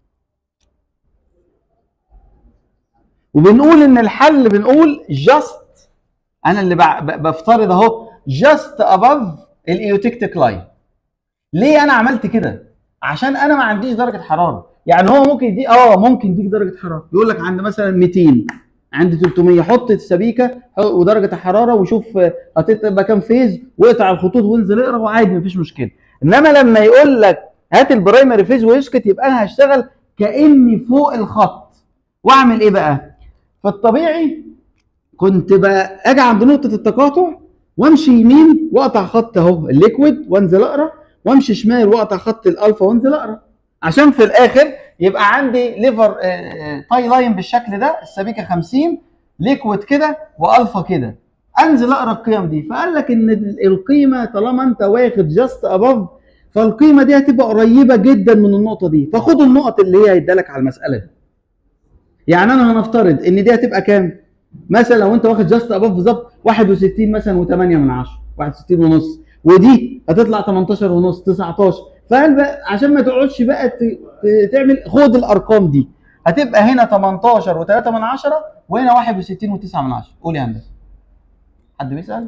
وبنقول ان الحل بنقول جاست انا اللي بفترض اهو جاست اباف الايوتكتيك لاين ليه انا عملت كده عشان انا ما عنديش درجه حراره يعني هو ممكن يديك اه ممكن يديك درجه حراره يقول لك عند مثلا 200 عند 300 حط السبيكه ودرجه الحراره وشوف هتبقى كام فيز واقطع الخطوط وانزل اقرا وعادي مفيش مشكله انما لما يقول لك هات البرايمري فيز ويسكت يبقى انا هشتغل كاني فوق الخط واعمل ايه بقى في الطبيعي كنت بقى اجي عند نقطه التقاطع وامشي يمين واقطع خط اهو الليكويد وانزل اقرا وامشي شمال واقطع خط الالفا وانزل اقرا عشان في الاخر يبقى عندي ليفر تاي لاين بالشكل ده السبيكه 50 ليكويد كده والفا كده انزل اقرا القيم دي فقال لك ان القيمه طالما انت واخد جاست اباف فالقيمه دي هتبقى قريبه جدا من النقطه دي فخد النقط اللي هي هيدالك على المساله دي يعني انا هنفترض ان دي هتبقى كام مثلا لو انت واخد جاست اباف بالظبط 61 مثلا و8 من 10 61 ونص ودي هتطلع 18 ونص 19 فقال بقى عشان ما تقعدش بقى تعمل خد الارقام دي هتبقى هنا 18 و3 من 10 وهنا 61 و9 من 10 قول يا هندسه حد بيسال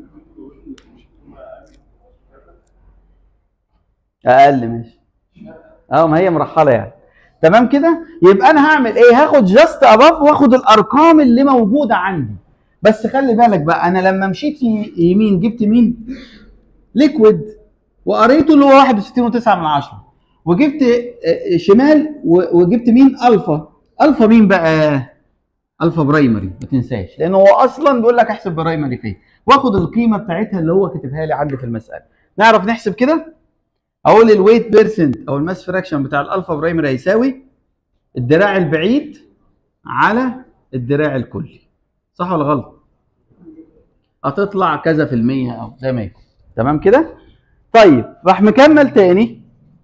اقل ماشي اه ما هي مرحله يعني تمام كده يبقى انا هعمل ايه هاخد جاست اباف واخد الارقام اللي موجوده عندي بس خلي بالك بقى انا لما مشيت يمين جبت مين ليكويد وقريته اللي هو 61 و9 من 10 وجبت شمال وجبت مين الفا الفا مين بقى الفا برايمري ما تنساش لان هو اصلا بيقول لك احسب برايمري فين واخد القيمه بتاعتها اللي هو كاتبها لي عندي في المساله نعرف نحسب كده اقول الويت بيرسنت او الماس فراكشن بتاع الالفا برايمري هيساوي الدراع البعيد على الدراع الكلي صح ولا غلط هتطلع كذا في المية او زي ما يكون تمام كده طيب راح مكمل تاني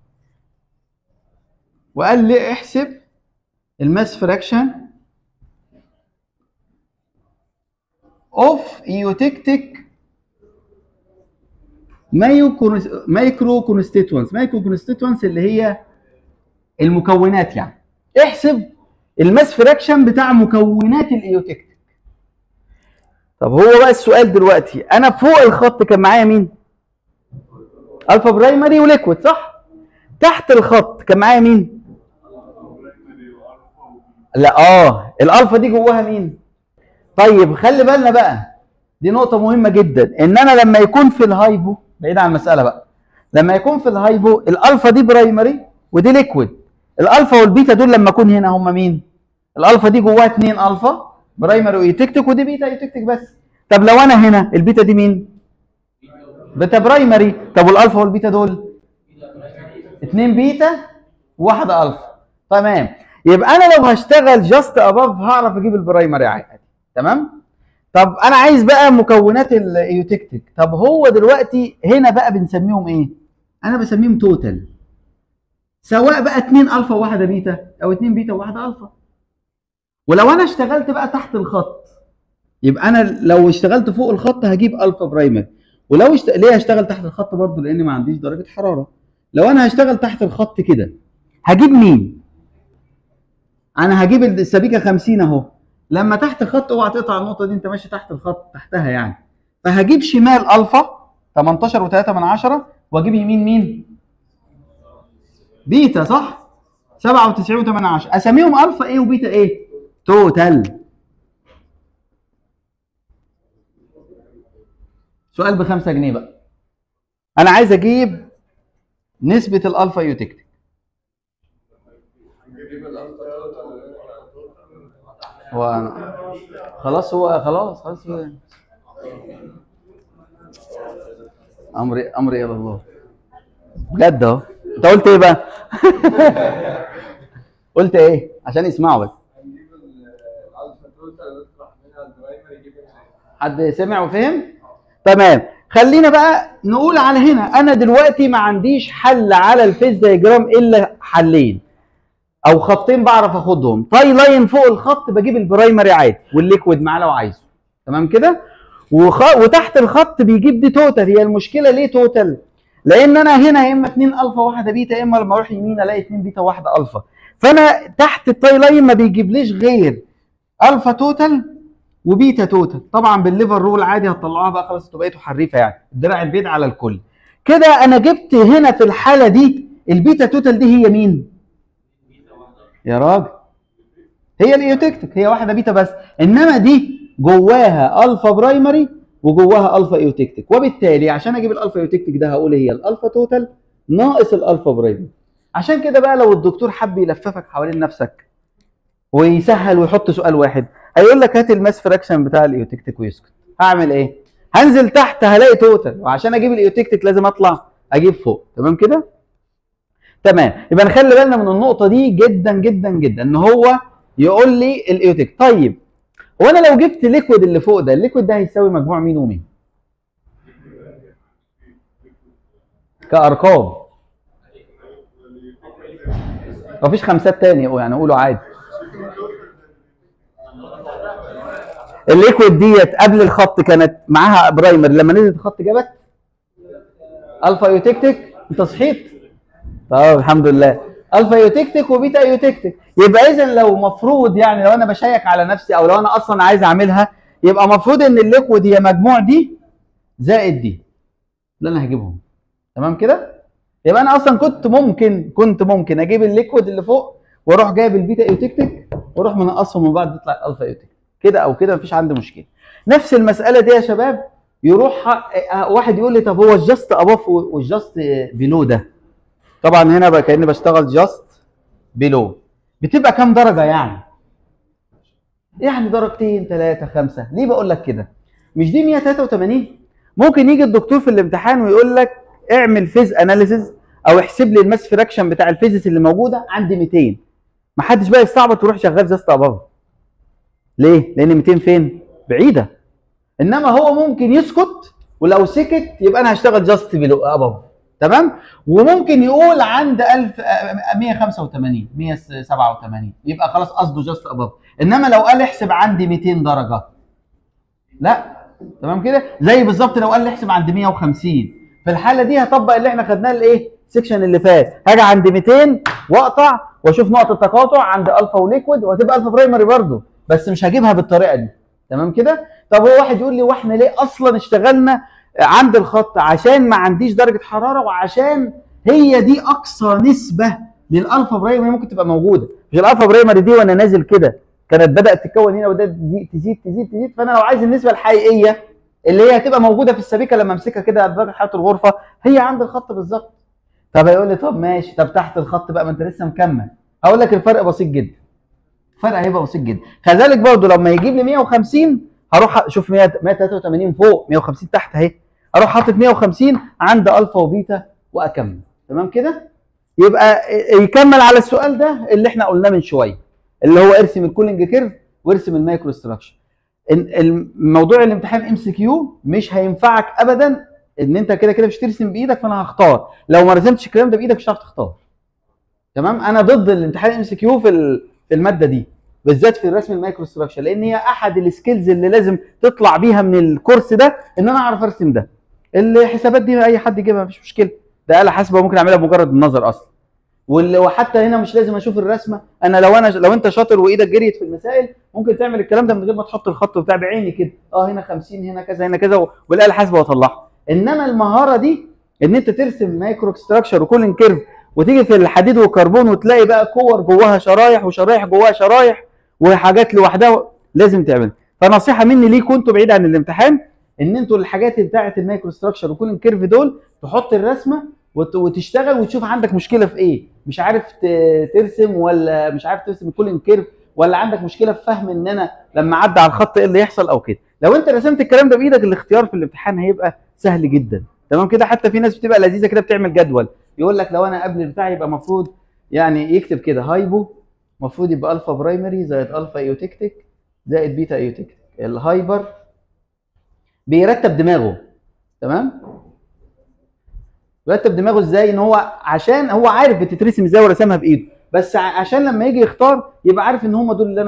وقال لي احسب الماس فراكشن اوف ايوتكتيك مايكرو كونستيتوانس مايكرو كونستيتوانس اللي هي المكونات يعني احسب الماس فراكشن بتاع مكونات الايوتكتيك طب هو بقى السؤال دلوقتي انا فوق الخط كان معايا مين الفا برايمري وليكويد صح تحت الخط كان معايا مين لا اه الالفا دي جواها مين طيب خلي بالنا بقى دي نقطة مهمة جدا ان انا لما يكون في الهايبو بعيد عن المسألة بقى لما يكون في الهايبو الالفا دي برايمري ودي ليكويد الالفا والبيتا دول لما اكون هنا هم مين الالفا دي جواها اتنين الفا برايمري وايتكتيك ودي بيتا ايتكتيك بس طب لو انا هنا البيتا دي مين بيتا برايمري طب والالفا والبيتا دول اتنين بيتا وواحدة الفا تمام يبقى انا لو هشتغل جاست اباف هعرف اجيب البرايمري عادي تمام طب انا عايز بقى مكونات الايوتكتيك طب هو دلوقتي هنا بقى بنسميهم ايه انا بسميهم توتال سواء بقى 2 الفا وواحده بيتا او 2 بيتا وواحده الفا ولو انا اشتغلت بقى تحت الخط يبقى انا لو اشتغلت فوق الخط هجيب الفا برايمري ولو اشت... ليه هشتغل تحت الخط برضه لان ما عنديش درجه حراره لو انا هشتغل تحت الخط كده هجيب مين انا هجيب السبيكه 50 اهو لما تحت الخط اوعى تقطع النقطه دي انت ماشي تحت الخط تحتها يعني فهجيب شمال الفا 18 و3 من 10 واجيب يمين مين بيتا صح 97 و8 من 10 اساميهم الفا ايه وبيتا ايه توتال سؤال ب 5 جنيه بقى انا عايز اجيب نسبه الالفا يوتكتيك هو خلاص هو خلاص خلاص هو امري امري الى الله بجد اهو انت قلت ايه بقى قلت ايه عشان يسمعوا بس حد سمع وفهم تمام خلينا بقى نقول على هنا انا دلوقتي ما عنديش حل على الفيز دايجرام الا حلين او خطين بعرف اخدهم طاي لاين فوق الخط بجيب البرايمري عادي والليكويد معاه لو عايزه تمام كده وخ... وتحت الخط بيجيب دي توتال هي المشكله ليه توتال لان انا هنا يا اما 2 الفا واحده بيتا يا اما لما اروح يمين الاقي 2 بيتا واحده الفا فانا تحت التاي لاين ما بيجيبليش غير الفا توتال وبيتا توتال طبعا بالليفر رول عادي هتطلعوها بقى خلاص انتوا بقيتوا حريفه يعني الدراع البيض على الكل كده انا جبت هنا في الحاله دي البيتا توتال دي هي مين يا راجل هي الايوتكتيك هي واحده بيتا بس انما دي جواها الفا برايمري وجواها الفا ايوتكتيك وبالتالي عشان اجيب الالفا ايوتكتيك ده هقول هي الالفا توتال ناقص الالفا برايمري عشان كده بقى لو الدكتور حب يلففك حوالين نفسك ويسهل ويحط سؤال واحد هيقول لك هات الماس فراكشن بتاع الايوتكتيك ويسكت هعمل ايه هنزل تحت هلاقي توتال وعشان اجيب الايوتكتيك لازم اطلع اجيب فوق تمام كده تمام يبقى نخلي بالنا من النقطه دي جدا جدا جدا ان هو يقول لي الايوتيك طيب هو انا لو جبت ليكويد اللي فوق ده الليكويد ده هيساوي مجموع مين ومين كارقام مفيش خمسات تاني يعني قولوا عادي الليكويد ديت قبل الخط كانت معاها برايمر لما نزلت الخط جابت الفا يوتكتيك انت صحيت طب الحمد لله الفا يوتكتيك وبيتا يوتكتيك يبقى اذا لو مفروض يعني لو انا بشيك على نفسي او لو انا اصلا عايز اعملها يبقى مفروض ان الليكويد هي مجموع دي زائد دي ده انا هجيبهم تمام كده يبقى انا اصلا كنت ممكن كنت ممكن اجيب الليكويد اللي فوق واروح جايب البيتا يوتكتيك واروح منقصهم من بعض يطلع الالفا يوتكتيك كده او كده مفيش عندي مشكله نفس المساله دي يا شباب يروح واحد يقول لي طب هو الجاست اباف والجاست بيلو ده طبعا هنا بقى كاني بشتغل جاست بيلو بتبقى كام درجه يعني يعني درجتين ثلاثه خمسه ليه بقول لك كده مش دي 183 ممكن يجي الدكتور في الامتحان ويقول لك اعمل فيز اناليسيز او احسب لي الماس فراكشن بتاع الفيزيس اللي موجوده عندي 200 ما حدش بقى يستعبط ويروح شغال جاست اباف ليه لان 200 فين بعيده انما هو ممكن يسكت ولو سكت يبقى انا هشتغل جاست بلو اباف تمام وممكن يقول عند 1000 آه، 185 187 يبقى خلاص قصده جاست اباف انما لو قال احسب عندي 200 درجه لا تمام كده زي بالظبط لو قال لي احسب عند 150 في الحاله دي هطبق اللي احنا خدناه الايه السكشن اللي فات هاجي عند 200 واقطع واشوف نقطه تقاطع عند الفا وليكويد وهتبقى الفا برايمري برضه بس مش هجيبها بالطريقه دي تمام كده طب هو واحد يقول لي واحنا ليه اصلا اشتغلنا عند الخط عشان ما عنديش درجه حراره وعشان هي دي اقصى نسبه للالفا برايمري ممكن تبقى موجوده مش الالفا برايمري دي وانا نازل كده كانت بدات تتكون هنا وبدات تزيد تزيد تزيد تزيد فانا لو عايز النسبه الحقيقيه اللي هي هتبقى موجوده في السبيكه لما امسكها كده على درجه حراره الغرفه هي عند الخط بالظبط طب هيقول لي طب ماشي طب تحت الخط بقى ما انت لسه مكمل هقول لك الفرق بسيط جدا الفرق هيبقى بسيط جدا كذلك برضو لما يجيب لي 150 هروح شوف 100 183 فوق 150 تحت اهي اروح حاطط 150 عند الفا وبيتا واكمل تمام كده يبقى يكمل على السؤال ده اللي احنا قلناه من شويه اللي هو ارسم الكولينج كيرف وارسم المايكرو ستراكشر الموضوع الامتحان ام سي كيو مش هينفعك ابدا ان انت كده كده مش ترسم بايدك فانا هختار لو ما رسمتش الكلام ده بايدك مش هتعرف تختار تمام انا ضد الامتحان ام سي كيو في ال- في الماده دي بالذات في الرسم المايكرو ستراكشر لان هي احد السكيلز اللي لازم تطلع بيها من الكورس ده ان انا اعرف ارسم ده الحسابات دي اي حد يجيبها مفيش مشكله ده آلة حاسبه ممكن اعملها بمجرد النظر اصلا واللي وحتى هنا مش لازم اشوف الرسمه انا لو انا لو انت شاطر وايدك جريت في المسائل ممكن تعمل الكلام ده من غير ما تحط الخط بتاع بعيني كده اه هنا 50 هنا كذا هنا كذا والاله الحاسبه واطلعها انما المهاره دي ان انت ترسم مايكرو ستراكشر وكولين كيرف وتيجي في الحديد والكربون وتلاقي بقى كور جواها شرايح وشرايح جواها شرايح وحاجات لوحدها لازم تعملها فنصيحه مني ليكم انتوا بعيد عن الامتحان ان انتوا الحاجات بتاعه المايكرو ستراكشر وكولين كيرف دول تحط الرسمه وت- وتشتغل وتشوف عندك مشكله في ايه مش عارف ت- ترسم ولا مش عارف ترسم الكولين كيرف ولا عندك مشكله في فهم ان انا لما اعدي على الخط ايه اللي يحصل او كده لو انت رسمت الكلام ده بايدك الاختيار في الامتحان هيبقى سهل جدا تمام كده حتى في ناس بتبقى لذيذه كده بتعمل جدول يقول لك لو انا قبل البتاع يبقى المفروض يعني يكتب كده هايبو المفروض يبقى الفا برايمري زائد الفا ايوتكتيك زائد بيتا ايوتكتيك الهايبر بيرتب دماغه تمام بيرتب دماغه ازاي ان هو عشان هو عارف بتترسم ازاي ورسمها بايده بس ع- عشان لما يجي يختار يبقى عارف ان هم دول اللي انا